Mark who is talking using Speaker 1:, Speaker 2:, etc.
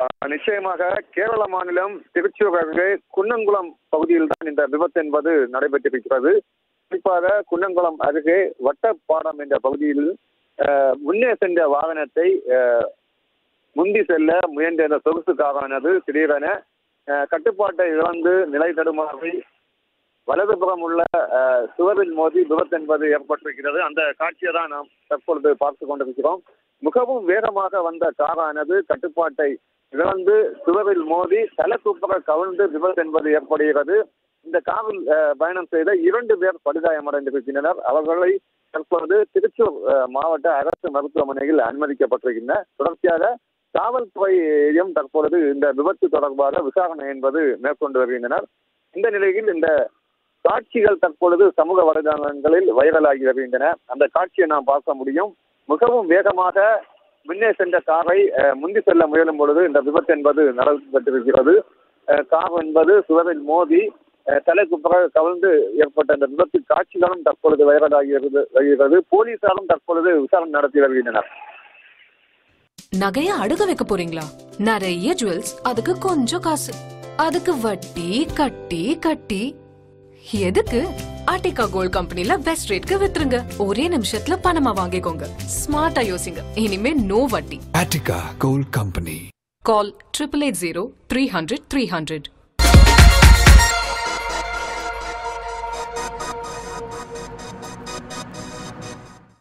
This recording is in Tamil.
Speaker 1: அஹ், நிச்சயமாக கேரள மாநிலம் திருச்சூர் அருகே குன்னங்குளம் பகுதியில் தான் இந்த விபத்து என்பது நடைபெற்றிருக்கிறது குறிப்பாக குன்னங்குளம் அருகே வட்டப்பாடம் என்ற பகுதியில் அஹ், முன்னே சென்ற வாகனத்தை அஹ், முந்தி செல்ல முயன்ற இந்த சொகுசு காரானது திடீரென அஹ், கட்டுப்பாட்டை இழந்து நிலை தடுமாறி வலதுபுறம் உள்ள அஹ், சுவரில் மோதி விபத்து என்பது ஏற்பட்டிருக்கிறது அந்த காட்சியை தான் நாம் தற்பொழுது பார்த்து கொண்டிருக்கிறோம் மிகவும் வேகமாக வந்த காரானது கட்டுப்பாட்டை இழந்து சுவரில் மோதி தலைக்குப்புற கவிழ்ந்து விபத்து என்பது ஏற்படுகிறது இந்த காரில் அஹ், பயணம் செய்த இரண்டு பேர் படுகாயமடைந்திருக்கின்றனர் அவர்களை தற்பொழுது திருச்சூர் அஹ், மாவட்ட அரசு மருத்துவமனையில் அனுமதிக்கப்பட்டிருக்கின்றனர் தொடர்ச்சியாக காவல்துறையும் தற்பொழுது இந்த விபத்து தொடர்பாக விசாரணை என்பது மேற்கொண்டு வருகின்றனர் இந்த நிலையில் இந்த காட்சிகள் தற்பொழுது சமூக வலைதளங்களில் வைரலாகி வருகின்றன அந்த காட்சியை நாம் பார்க்க முடியும் மிகவும் வேகமாக முன்னே சென்ற காரை அஹ், முந்தி செல்ல முயலும் பொழுது இந்த விபத்து என்பது நடத்தப்பட்டிருக்கிறது அஹ், கார் என்பது சுவரில் மோதி அஹ், தலைக்கு பிறகு கவிழ்ந்து ஏற்பட்ட இந்த விபத்து காட்சிகளும் தற்பொழுது வைரலாகி வருது- வருகிறது போலீசாரும் தற்பொழுது விசாரணை நடத்தி வருகின்றனர்
Speaker 2: நகைய அடுக வைக்க போறீங்களா நிறைய ஜுவல்ஸ் அதுக்கு கொஞ்சம் காசு அதுக்கு வட்டி கட்டி கட்டி எதுக்கு ஆர்டிகா கோல்ட் கம்பெனில பெஸ்ட் ரேட்க்கு வித்துருங்க ஒரே நிமிஷத்துல பணமா வாங்கிக்கோங்க ஸ்மார்ட்டா யோசிங்க இனிமே நோ வட்டி
Speaker 3: Attica Gold Company.
Speaker 2: Call triple eight zero three hundred three hundred